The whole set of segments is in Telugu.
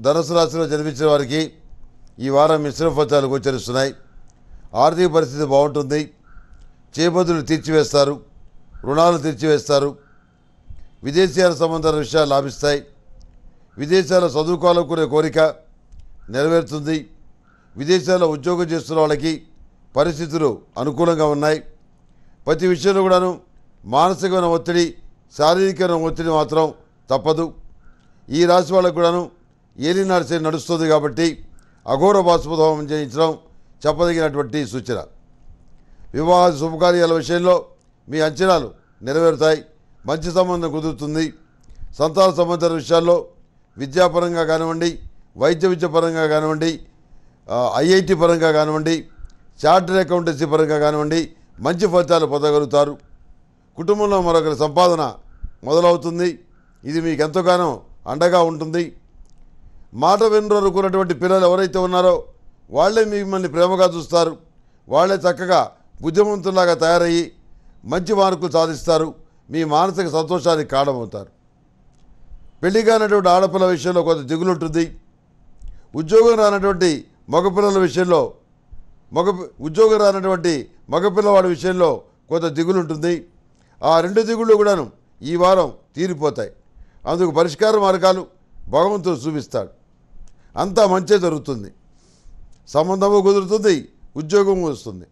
ధనుసు రాశిలో జన్మించిన వారికి ఈ వారం మిశ్రమ ఫలితాలు గోచరిస్తున్నాయి ఆర్థిక పరిస్థితి బాగుంటుంది చేపదులు తీర్చివేస్తారు రుణాలు తీర్చివేస్తారు విదేశీయాల సంబంధాల విషయాలు లాభిస్తాయి విదేశాల్లో చదువుకోవాలనుకునే కోరిక నెరవేరుతుంది విదేశాల్లో ఉద్యోగం చేస్తున్న వాళ్ళకి పరిస్థితులు అనుకూలంగా ఉన్నాయి ప్రతి విషయంలో కూడాను మానసికమైన ఒత్తిడి శారీరకమైన ఒత్తిడి మాత్రం తప్పదు ఈ రాశి వాళ్ళకు కూడాను ఏలినాడు శని నడుస్తుంది కాబట్టి అఘోర బాష్పదోహం చేయించడం చెప్పదగినటువంటి సూచన వివాహ శుభకార్యాల విషయంలో మీ అంచనాలు నెరవేరుతాయి మంచి సంబంధం కుదురుతుంది సంతాన సంబంధాల విషయాల్లో విద్యాపరంగా కానివ్వండి వైద్య విద్య పరంగా కానివ్వండి ఆ, ఐఐటి పరంగా కానివ్వండి చార్టెడ్ అకౌంటెన్సీ పరంగా కానివ్వండి మంచి ఫలితాలు పొందగలుగుతారు కుటుంబంలో మరొకరి సంపాదన మొదలవుతుంది ఇది మీకు ఎంతగానో అండగా ఉంటుంది మాట వినరుకున్నటువంటి పిల్లలు ఎవరైతే ఉన్నారో వాళ్ళే మిమ్మల్ని ప్రేమగా చూస్తారు వాళ్ళే చక్కగా బుద్ధిమంతుల్లాగా తయారయ్యి మంచి మార్కులు సాధిస్తారు మీ మానసిక సంతోషానికి కారణమవుతారు పెళ్లి కానటువంటి ఆడపిల్ల విషయంలో కొంత దిగులు ఉంటుంది ఉద్యోగం రానటువంటి మగపిల్లల విషయంలో మగ ఉద్యోగం రానటువంటి మగపిల్లవాడి విషయంలో కొంత దిగులు ఉంటుంది ఆ రెండు దిగుళ్ళు కూడాను ఈ వారం తీరిపోతాయి అందుకు పరిష్కార మార్గాలు భగవంతుడు చూపిస్తాడు అంతా మంచే జరుగుతుంది సంబంధము కుదురుతుంది ఉద్యోగం వస్తుంది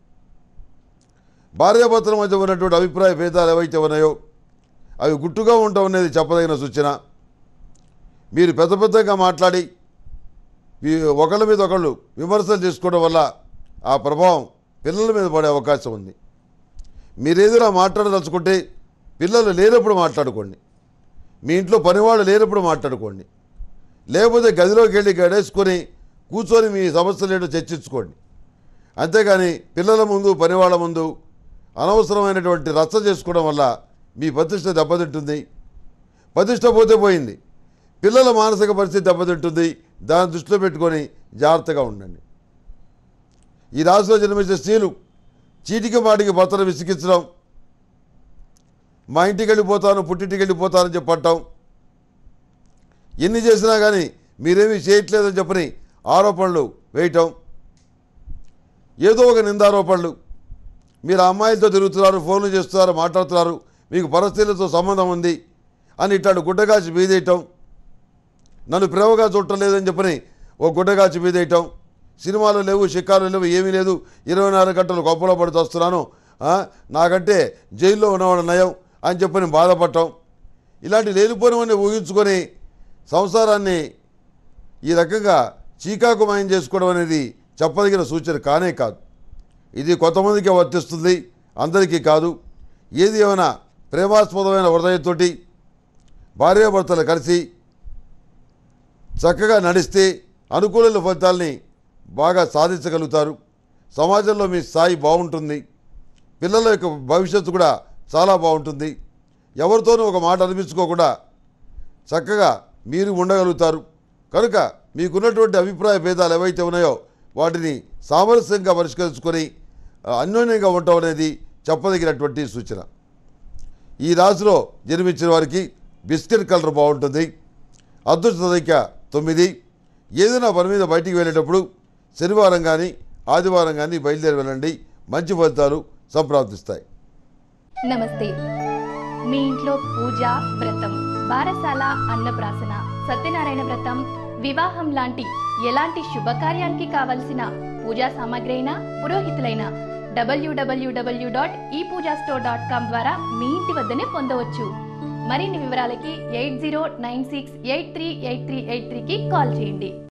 భార్యాభర్తల మధ్య ఉన్నటువంటి అభిప్రాయ భేదాలు ఏవైతే ఉన్నాయో అవి గుట్టుగా ఉండటం అనేది చెప్పదగిన సూచన మీరు పెద్ద పెద్దగా మాట్లాడి మీ ఒకళ్ళ మీద ఒకళ్ళు విమర్శలు చేసుకోవడం వల్ల ఆ ప్రభావం పిల్లల మీద పడే అవకాశం ఉంది మీరు ఏదైనా మాట్లాడదలుచుకుంటే పిల్లలు లేనప్పుడు మాట్లాడుకోండి మీ ఇంట్లో పనివాళ్ళు లేనప్పుడు మాట్లాడుకోండి లేకపోతే గదిలోకి వెళ్ళి గడేసుకొని కూర్చొని మీ సమస్యలు ఏంటో చర్చించుకోండి అంతేగాని పిల్లల ముందు పనివాళ్ళ ముందు అనవసరమైనటువంటి రచ్చ చేసుకోవడం వల్ల మీ ప్రతిష్ట దెబ్బతింటుంది ప్రతిష్ట పోతే పోయింది పిల్లల మానసిక పరిస్థితి దెబ్బతింటుంది దాన్ని దృష్టిలో పెట్టుకొని జాగ్రత్తగా ఉండండి ఈ రాశిలో జన్మించే స్త్రీలు చీటికి మాటికి భర్తను విసిగించడం మా ఇంటికి వెళ్ళిపోతాను పుట్టింటికి వెళ్ళిపోతానని చెప్పటం ఎన్ని చేసినా కానీ మీరేమీ చేయట్లేదని చెప్పని ఆరోపణలు వేయటం ఏదో ఒక నిందారోపణలు మీరు ఆ అమ్మాయిలతో తిరుగుతున్నారు ఫోన్లు చేస్తున్నారు మాట్లాడుతున్నారు మీకు పరిస్థితులతో సంబంధం ఉంది అని ఇట్లాంటి గుడ్డగాచి మీదేయటం నన్ను ప్రేమగా చూడటం లేదని చెప్పని ఓ గుడ్డగాచి మీదేయటం సినిమాలు లేవు షికారు లేవు ఏమీ లేదు ఇరవై నాలుగు గంటలు గొప్పలో పడుతూ వస్తున్నాను ఆ, నాకంటే జైల్లో ఉన్నవాడు నయం అని చెప్పని బాధపడటం ఇలాంటి లేనిపోనివన్నీ ఊహించుకొని సంసారాన్ని ఈ రకంగా చీకాకుమాయం చేసుకోవడం అనేది చెప్పదగిన సూచన కానే కాదు ఇది కొంతమందికి వర్తిస్తుంది అందరికీ కాదు ఏది ఏమైనా ప్రేమాస్పదమైన హృదయంతోటి భార్యాభర్తలు కలిసి చక్కగా నడిస్తే అనుకూల ఫలితాల్ని బాగా సాధించగలుగుతారు సమాజంలో మీ స్థాయి బాగుంటుంది పిల్లల యొక్క భవిష్యత్తు కూడా చాలా బాగుంటుంది ఎవరితోనూ ఒక మాట అనిపించుకోకుండా చక్కగా మీరు ఉండగలుగుతారు కనుక మీకున్నటువంటి అభిప్రాయ భేదాలు ఏవైతే ఉన్నాయో వాటిని సామరస్యంగా పరిష్కరించుకొని ఆ, అన్యోన్యంగా ఉండటం అనేది చెప్పదగినటువంటి సూచన ఈ రాశిలో జన్మించిన వారికి బిస్కెట్ కలర్ బాగుంటుంది అదృష్ట సంఖ్య తొమ్మిది ఏదైనా పని మీద బయటికి వెళ్ళేటప్పుడు శనివారం కానీ ఆదివారం కానీ బయలుదేరి వెళ్ళండి మంచి ఫలితాలు సంప్రాప్తిస్తాయి నమస్తే మీ ఇంట్లో పూజ వ్రతం బారసాల అన్నప్రాసన సత్యనారాయణ వ్రతం వివాహం లాంటి ఎలాంటి శుభకార్యానికి కావలసిన పూజా సామాగ్రి అయినా పురోహితులైన డబ్ల్యూడబ్ల్యూడబ్ల్యూ డాట్ ఈ పూజా స్టోర్ డాట్ కామ్ ద్వారా మీ ఇంటి వద్దనే పొందవచ్చు మరిన్ని వివరాలకి eight zero nine six eight three eight three eight త్రీకి కాల్ చేయండి